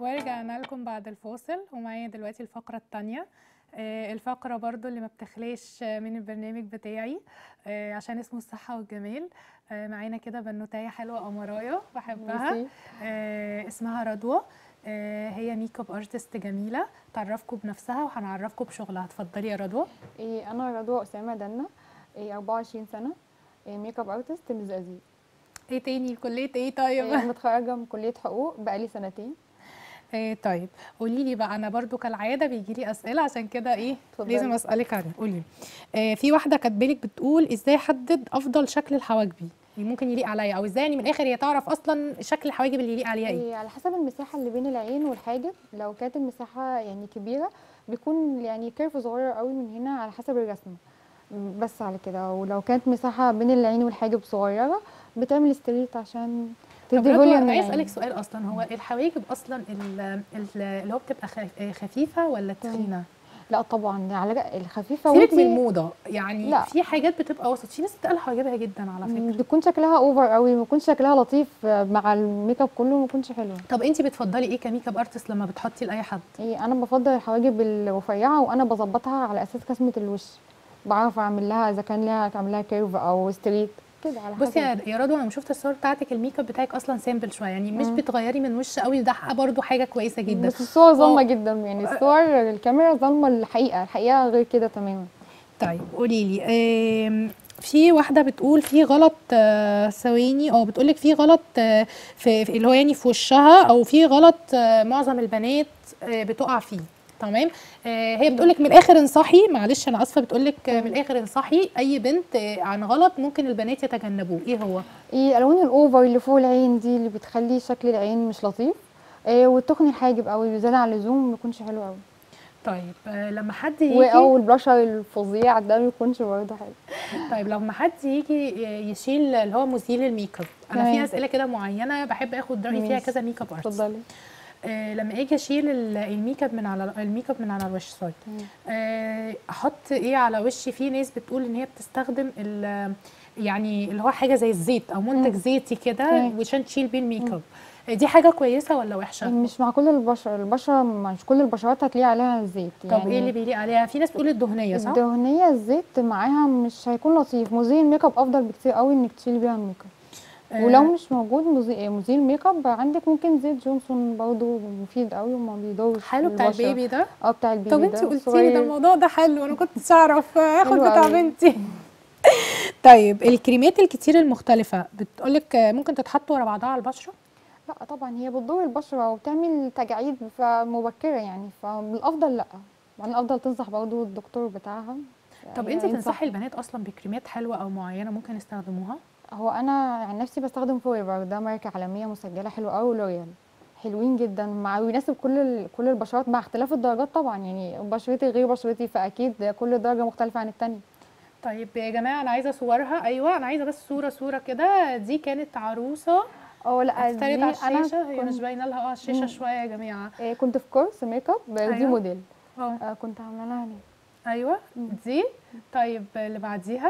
ورجعنا لكم بعد الفاصل ومعايا دلوقتي الفقرة التانية آه، الفقرة برضو اللي ما بتخلاش آه، من البرنامج بتاعي آه، عشان اسمه الصحة والجمال آه، معانا كده بنوتاية حلوة أمراية بحبها ميرسي. آه، اسمها رضوى آه، هي ميك اب ارتست جميلة تعرفكم بنفسها وهنعرفكم بشغلها اتفضلي يا رضوى إيه انا رضوى اسامه دنا إيه 24 سنه إيه ميك اب ارتست من الزقازيق ايه تاني كلية ايه طيب إيه متخرجه من كليه حقوق بقالي سنتين إيه طيب قولي لي بقى انا برضو كالعاده بيجي لي اسئله عشان كده ايه اتفضلي. لازم اسالك عنها قولي لي إيه في واحده كاتبالك بتقول ازاي احدد افضل شكل لحواجبي اللي ممكن يليق عليا او ازاي يعني من الاخر هي تعرف اصلا شكل الحواجب اللي يليق عليها ايه إيه على حسب المساحه اللي بين العين والحاجب لو كانت المساحه يعني كبيره بيكون يعني كيرف صغير قوي من هنا على حسب الرسمه م، بس على كده ولو كانت مساحه بين العين والحاجب صغيره بتعمل ستريت عشان طب تدي رضوى فوليوم انا عايز للعين. اسالك سؤال اصلا هو الحواجب اصلا ال- ال- اللي هو بتبقى خف- خفيفه ولا تخينه لا طبعا على الخفيفه سيبك من وانتي- الموضه يعني لا. في حاجات بتبقى وسط في ناس بتقل حواجبها جدا على فكره بتكون شكلها اوفر قوي ما يكونش شكلها لطيف مع الميك اب كله ما يكونش حلو طب انت بتفضلي ايه كميك اب ارتست لما بتحطي لاي حد إيه انا بفضل الحواجب الرفيعه وانا بظبطها على اساس كسمه الوش بعرف اعمل لها اذا كان لها اعمل لها كيرف او ستريت كده على حسب بصي يا يا رضوى انا شفت الصور بتاعتك الميك اب بتاعك اصلا سامبل شويه يعني مش بتغيري من وش قوي وده برضو حاجه كويسه جدا بس الصور ظلمه اه. جدا يعني الصور الكاميرا ظلمه الحقيقه الحقيقه غير كده تماما طيب قولي لي آم، في واحده بتقول في غلط آه، ثواني اه بتقول لك في غلط آه، في في- اللي هو يعني في وشها او في غلط آه، معظم البنات آه، بتقع فيه تمام آه، هي بتقول لك من الاخر انصحي معلش انا اسفه بتقول لك من الاخر انصحي اي بنت آه، عن غلط ممكن البنات يتجنبوه ايه هو ايه الالوان الاوفر اللي فوق العين دي اللي بتخلي شكل العين مش لطيف إيه والتخن الحاجب او زياده عن اللزوم ما يكونش حلو قوي طيب آه، لما حد يجي و- او البلاشر الفظيع ده ما يكونش برضه حلو طيب لما حد يجي يشيل اللي هو مزيل الميك اب انا في تمام. اسئله كده معينه بحب اخد رايي فيها ماشي. كذا ميك اب ارتست اتفضلي آه لما اجي اشيل ال- الميك اب من على الميك اب من على الوش سوري تمام. آه احط ايه على وشي في ناس بتقول ان هي بتستخدم ال- يعني اللي هو حاجه زي الزيت او منتج مم. زيتي كده تمام. وعشان تشيل بيه الميك اب آه، دي حاجه كويسه ولا وحشه مش مع كل البشر البشرة مش كل البشرات هتلاقي عليها الزيت طب ايه اللي بيليق عليها في ناس بتقول الدهنيه صح الدهنية الزيت معاها مش هيكون لطيف مزيل الميك اب افضل بكتير قوي انك تشيلي بيها الميك اب آه، ولو مش موجود مزيل, مزيل ميك اب عندك ممكن زيت جونسون برضه مفيد قوي وما بيضرش حلو بتاع البشرة. البيبي ده اه بتاع البيبي طب ده انت قلتي لي ده صغير. الموضوع ده حلو انا كنتش اعرف اخد حلو بتاع قوي. بنتي طيب الكريمات الكتير المختلفه بتقولك ممكن تتحط ورا بعضها على البشره لا طبعا هي بتضر البشرة وبتعمل تجاعيد مبكرة يعني فمن الافضل لا ومن الافضل تنصح برضه الدكتور بتاعها طب يعني انت ينصح. تنصحي البنات اصلا بكريمات حلوه او معينه ممكن يستخدموها هو انا عن نفسي بستخدم فوريفر ده ماركه عالميه مسجله حلوه قوي ولوريال حلوين جدا مع ويناسب كل ال- كل البشرات مع اختلاف الدرجات طبعا يعني بشرتي غير بشرتي فاكيد كل درجه مختلفه عن التانية طيب يا جماعه انا عايزه صورها ايوه انا عايزه بس صوره صوره كده دي كانت عروسه اه لا اشترت دي على الشاشه انا هي مش كنت, باينه لها اه على الشاشه مم. شويه يا جماعه آه، كنت في كورس ميك اب دي أيوة. موديل اه آه، كنت عامله لها هنا ايوه مم. دي طيب اللي بعديها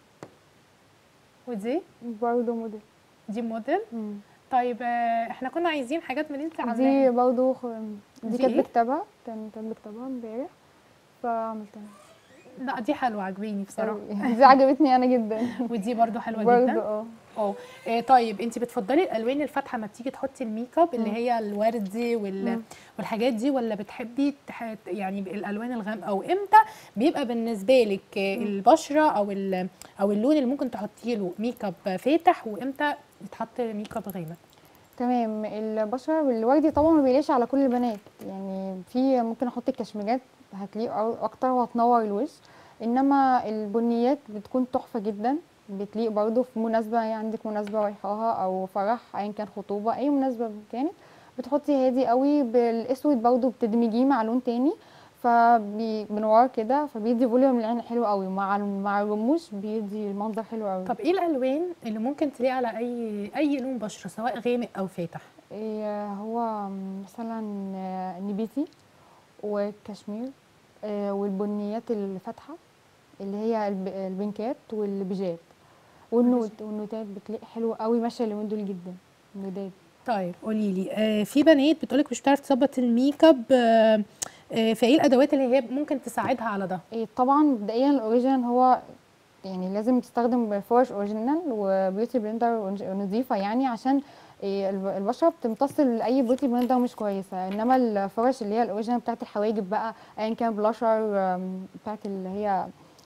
ودي برضه موديل دي موديل مم. طيب آه، احنا كنا عايزين حاجات من انت دي عاملاها برضه خ- دي دي كانت إيه؟ بكتبها كان- كانت بكتبها امبارح فعملتها لا دي حلوه عجباني بصراحه أوي. دي عجبتني انا جدا ودي برضو حلوه برضه جدا اه اه إيه طيب انت بتفضلي الالوان الفاتحه ما بتيجي تحطي الميك اب اللي مم. هي الوردي وال... مم. والحاجات دي ولا بتحبي تح... يعني الالوان الغامقه او امتى بيبقى بالنسبه لك آه، البشره او ال... او اللون اللي ممكن تحطي له ميك اب فاتح وامتى يتحط ميك اب غامق تمام البشرة الوردي طبعا ما بيليقش على كل البنات يعني في ممكن احط الكشميرات هتليق أو- اكتر وهتنور الوش انما البنيات بتكون تحفة جدا بتليق برضو في مناسبة يعني عندك مناسبة رايحاها او فرح ايا كان خطوبة اي مناسبة كانت بتحطي هادي قوي بالاسود برضو بتدمجيه مع لون تاني فبنوار كده فبيدي فوليوم للعين حلو قوي مع ال- مع الرموش بيدي المنظر حلو قوي طب ايه الالوان اللي ممكن تليق على اي اي لون بشره سواء غامق او فاتح إيه هو مثلا آه، نبيتي والكشمير آه، والبنيات الفاتحة اللي هي الب- البنكات والبيجات والنوت والنوتات بتلاقي حلوة قوي ماشية اليومين دول جدا النودات طيب قولي لي آه في بنات بتقولك مش بتعرف تظبط الميك اب آه آه فايه الادوات اللي هي ممكن تساعدها على ده إيه طبعا مبدئيا الاوريجينال هو يعني لازم تستخدم فرش اوريجينال وبيوتي بلندر نظيفه يعني عشان إيه الب- البشره بتمتص اي بيوتي بلندر مش كويسه انما الفرش اللي هي الاوريجينال بتاعت الحواجب بقى ايا كان بلاشر آم، بتاعت اللي هي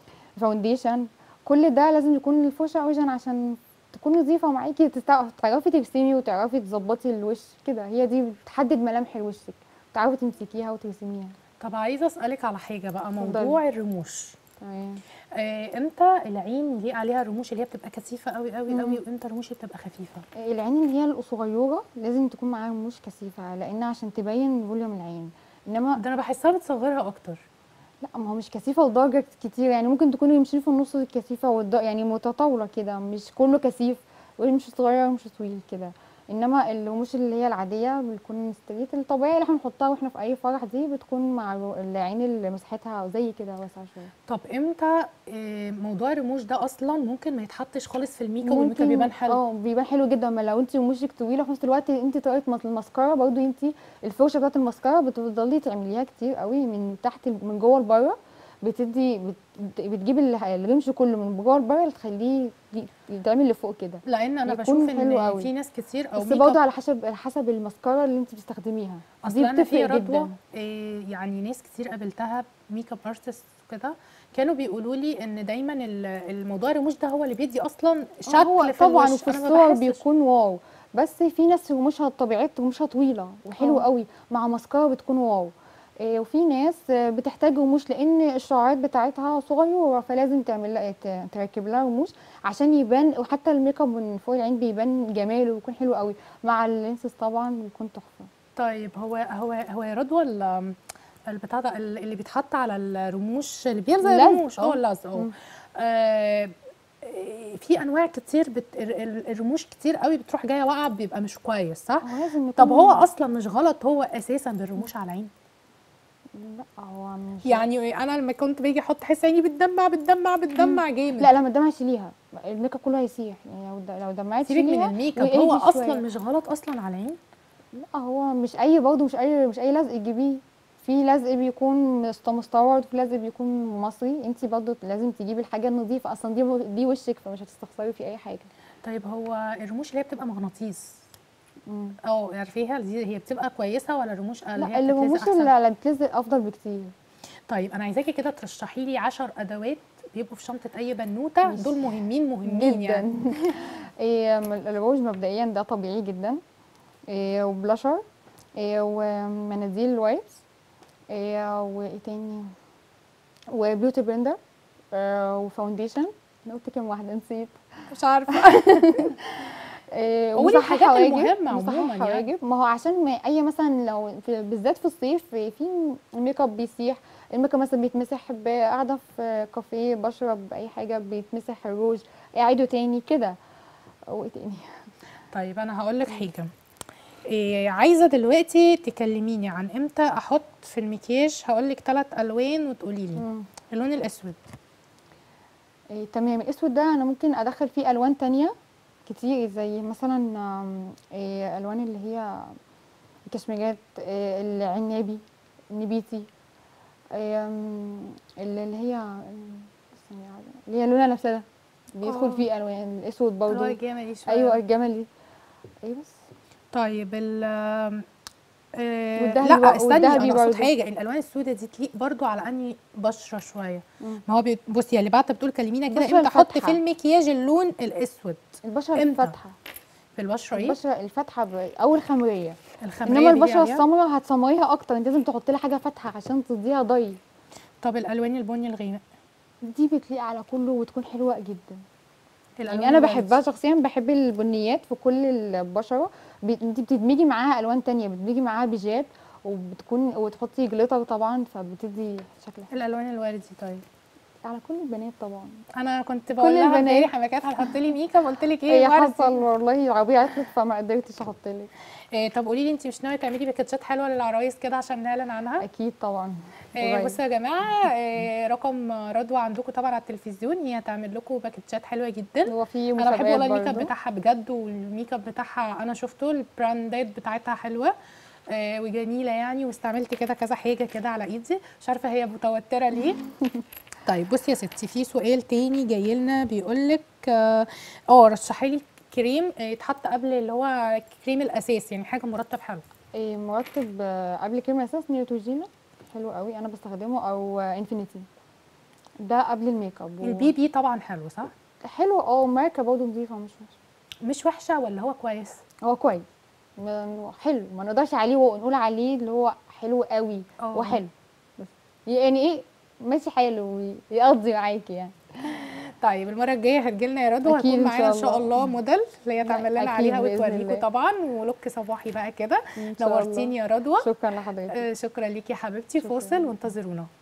فاونديشن كل ده لازم يكون الفرشه اوريجينال عشان تكون نظيفه معاكي تستع- تعرفي ترسمي وتعرفي تظبطي الوش كده هي دي بتحدد ملامح وشك تعرفي تمسكيها وترسميها طب عايزه اسالك على حاجه بقى اتفضلي. موضوع الرموش تمام آه امتى العين يليق عليها الرموش اللي هي بتبقى كثيفه قوي قوي مم. قوي وامتى الرموش اللي بتبقى خفيفه العين اللي هي الصغيره لازم تكون معاها رموش كثيفه لان عشان تبين فوليوم العين انما ده انا بحسها بتصغرها اكتر لا ما هو مش كثيفه لدرجه كتير يعني ممكن تكون يمشي في النص الكثيفه والد... يعني متطاوله كده مش كله كثيف ومش صغير ومش طويل كده انما الرموش اللي هي العاديه بتكون ستريت الطبيعيه اللي احنا بنحطها واحنا في اي فرح دي بتكون مع الر- العين اللي مساحتها زي كده واسعه شويه طب امتى آه موضوع الرموش ده اصلا ممكن ما يتحطش خالص في الميك اب والميك اب بيبان حلو اه بيبان حلو جدا ما لو انت رموشك طويله وفي نفس الوقت انت طريقه مس- المسكره برضو انت الفرشه بتاعت المسكره بتفضلي تعمليها كتير قوي من تحت من جوه لبره بتدي بت- بتجيب ال- الرمش كله من جوه لبره تخليه ي- يتعمل لفوق كده لان انا بيكون بشوف حلو ان قوي. في ناس كتير او بس ميك برضه اب على حسب حسب المسكره اللي انت بتستخدميها اصل دي انا في بتفرق رضوى جدا آه يعني ناس كتير قابلتها ميك اب ارتست كده كانوا بيقولوا لي ان دايما ال- الموضوع الرموش ده هو اللي بيدي اصلا شكل هو في طبعا الوش. وفي أنا ما الصور بحسش. بيكون واو بس في ناس رموشها الطبيعيه رموشها طويله وحلوه اه. قوي مع مسكره بتكون واو إيه، وفي ناس آه، بتحتاج رموش لان الشعرات بتاعتها صغيره فلازم تعمل لها ت- تركب لها رموش عشان يبان وحتى الميك اب من فوق العين بيبان جماله ويكون حلو قوي مع اللينسز طبعا بيكون تحفه طيب هو هو هو يا رضوى ال- البتاع ده ال- اللي بيتحط على الرموش اللي بيلزق اللزق، الرموش اه اه. اللزق اه مم. آه، في انواع كتير بت... ال- ال- الرموش كتير قوي بتروح جايه واقعه بيبقى مش كويس صح هو لازم طب يكون- هو اصلا مش غلط هو اساسا بالرموش على العين لا هو مش يعني انا لما كنت باجي احط احس عيني بتدمع بتدمع بتدمع جامد لا لا ما تدمعش ليها الميك اب كله هيسيح يعني لو د- لو دمعت سيبك من فيها الميك اب وإيدي هو شوية. اصلا مش غلط اصلا على العين لا هو مش اي برضه مش اي مش اي لزق تجيبيه في لزق بيكون مست- مستورد وفي لزق بيكون مصري انت برضه لازم تجيبي الحاجه النظيفه اصلا دي دي وشك فمش هتستخسري في اي حاجه طيب هو الرموش اللي هي بتبقى مغناطيس مم. اه عارفاها دي هي بتبقى كويسه ولا الرموش اللي لا هي اللي بتتلزق رموش أحسن؟ اللي اللي بتلزق افضل بكتير طيب انا عايزاكي كده ترشحي لي 10 ادوات بيبقوا في شنطه اي بنوته ماشي. دول مهمين مهمين جدا يعني إيه م- الروج مبدئيا ده طبيعي جدا إيه وبلاشر إيه ومناديل وايبس إيه وايه تاني وبيوتي بلندر آه وفاونديشن انا قلت كام واحده نسيت مش عارفه إيه قولي ومصحح الحاجات حواجب المهمة مصحح عموماً يعني. حواجب ما هو عشان ما اي مثلا لو في بالذات في الصيف في الميك اب بيسيح الميك اب مثلا بيتمسح ب- قاعده في كافيه بشرب اي حاجه بيتمسح الروج اعيده تاني كده وايه تاني طيب انا هقول لك حاجه إيه عايزه دلوقتي تكلميني عن امتى احط في المكياج هقول لك ثلاث الوان وتقولي لي مم. اللون الاسود إيه تمام الاسود ده انا ممكن ادخل فيه الوان تانية كتير زي مثلا آم، إيه الوان اللي هي الكشميرات إيه العنابي النبيتي إيه آم، اللي اللي هي استني عايزة- اللي هي لونها نفسها ده بيدخل آه. فيه الوان الاسود اللي هو برضه الجملي شويه ايوه الجملي ايه بس طيب ال آه والذهبي لا بر- استني والذهبي انا اقصد برضه. حاجه الالوان السوداء دي تليق برضو على اني بشره شويه مم. ما هو بي- بصي اللي بعت بتقول كلمينا كده البشرة امتى احط الفاتحة. في المكياج اللون الاسود البشره إمتى؟ الفاتحه في البشره ايه البشره الفاتحه ب- او الخمريه الخمريه انما بيجي البشره عليها؟ السمراء هتسمريها اكتر انت لازم تحطي لها حاجه فاتحه عشان تديها ضي طب الالوان البني الغامق دي بتليق على كله وتكون حلوه جدا الألوان يعني انا الوايت. بحبها شخصيا بحب البنيات في كل البشره ب- انت بتدمجي معاها الوان تانية بتدمجي معاها بيجات وبتكون وتحطي جليتر طبعا فبتدي شكل حلو الالوان الوردي طيب على كل البنات طبعا انا كنت بقول لها البنات. امبارح لما كانت هتحط لي ميك اب قلت لك ايه هي وردي. حصل والله العربيه عطلت فما قدرتش احط لك إيه طب قولي لي انت مش ناويه تعملي باكجات حلوه للعرايس كده عشان نعلن عنها اكيد طبعا إيه قريب. بصوا يا جماعه إيه رقم رضوى عندكم طبعا على التلفزيون هي هتعمل لكم باكجات حلوه جدا هو في انا بحب والله مسابقات الميك اب برضه بتاعها بجد والميك اب بتاعها انا شفته البراندات بتاعتها حلوه آه وجميله يعني واستعملت كده كذا حاجه كده على ايدي مش عارفه هي متوتره ليه طيب بصي يا ستي في سؤال تاني جاي لنا بيقول لك اه آه، رشحي لي كريم آه، يتحط قبل اللي هو كريم الاساس يعني حاجه مرطب حلو إيه مرطب آه، قبل كريم اساس نيوتروجينا حلو قوي انا بستخدمه او آه، انفينيتي ده قبل الميك اب و- البي بي طبعا حلو صح حلو اه ماركه برضه نظيفه مش وحشه مش وحشه ولا هو كويس هو كويس ما- حلو ما نقدرش عليه ونقول عليه اللي هو حلو قوي اه. هو حلو بس يعني ايه ماشي حاله وي- يقضي معاكي يعني طيب المره الجايه هتجيلنا يا رضوى أكيد هتكون إن معانا ان شاء شاء الله. الله موديل اللي هي تعمل لنا أكيد عليها بإذن وتوريكم الله. طبعا ولوك صباحي بقى كده إن شاء الله. نورتيني يا رضوى شكرا لحضرتك آه، شكرا ليكي يا حبيبتي شكراً. فاصل وانتظرونا